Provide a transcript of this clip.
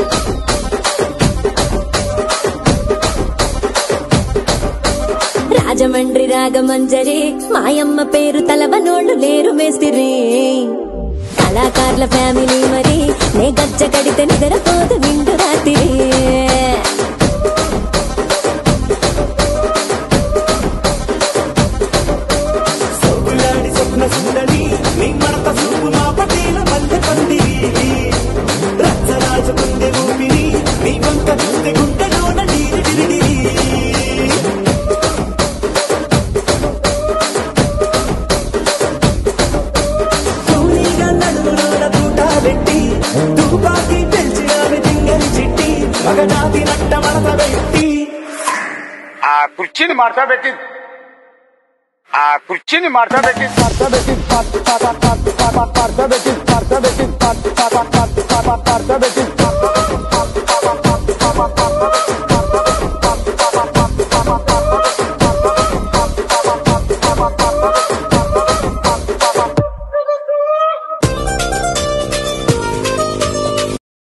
రాజమండ్రి రాగమంజరి మాయమ్మ పేరు తలవనోళ్ళు లేరు మేస్తిరి కళాకారుల ఫ్యామిలీ మరి నే గజ్జ కడితే నిద్రపోదు నిండు రాత్రి సొగులాడి స్వప్న సుందరి నీ మడత చూపు మా పటేల మల్లె పందిరి రచ్చరాజు గుండె ఊపిరి నీ వంక గుండె గుండెలోన నీరు డిరిడిరి కూలీగా నడుములోన తూట పెట్టి తుపాకి పెంచి ఆమె తింగని చిట్టి మగజాతి నట్ట మడత పెట్టి ఆ కుర్చీని మార్చా పెట్టి ఆ కుర్చీని మార్చా పెట్టి మార్చా పెట్టి మార్చా పెట్టి మార్చా పెట్టి మార్చా పెట్టి